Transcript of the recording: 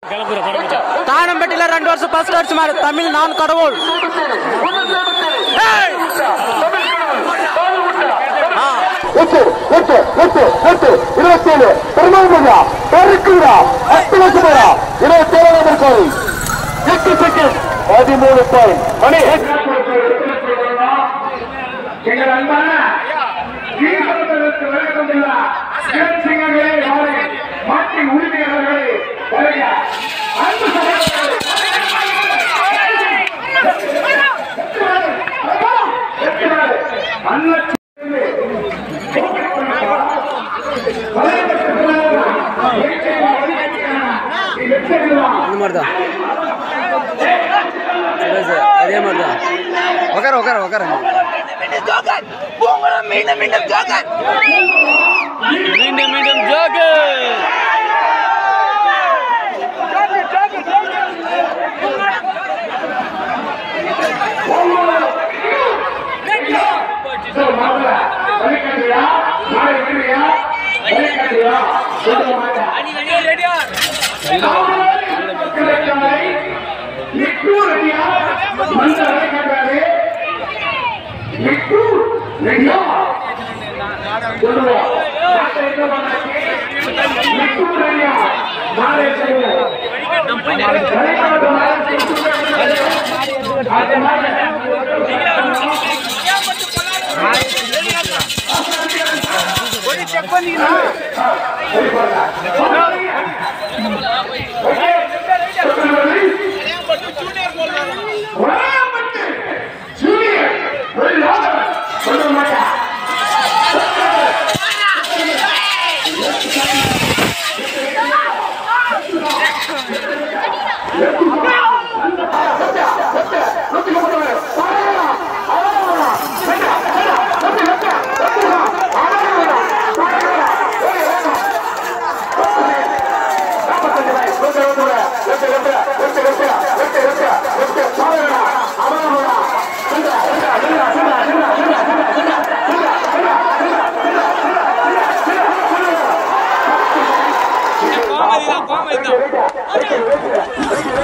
தானம்பட்டியில ரெண்டு வருஷம் ஃபர்ஸ்ட் அடிச்சு மாதிரி தமிழ் நான் கடவுள் எட்டு எட்டு எட்டு எட்டு இருபத்தி ஏழு பெருமாள்மையா பெருக்குடா பத்து லட்சம் ரூபா இருபத்தி ஏழாம் கோரி எட்டு செகண்ட் பதிமூணு பாயிண்ட் மணி எங்கள் அன்பான வீரர்களுக்கு விளக்கமுள்ள சிவசிங்கங்களே அவரை மாட்டின் உரிமையாளர்களே வருக. அன்பு சகோதரர்களே. அன்னச் இந்த மாதிரி தான் அதே மாதிரி தான் உக்கார உக்கார உக்கார மீண்டும் மீண்டும் ஜோக்கு வழிகாட்டுறியா? நாளை வருவியா? வழிகாட்டுறியா? சொல்ல மாட்டேன். கிழக்காலை, நிட்டூர் ரெடியா? மந்த வழிகாட்டுறாரு. நிட்டூர் ரெடியா? சொல்லுவோம். நாட்டை எங்க பண்ணாச்சு? நிட்டூர் ரெடியா? நாளை சொல்லுவோம். வழிகாட்டு நாளை சொல்லுவோம். அது மாதிரி காமெடி தான் காமெடி தான்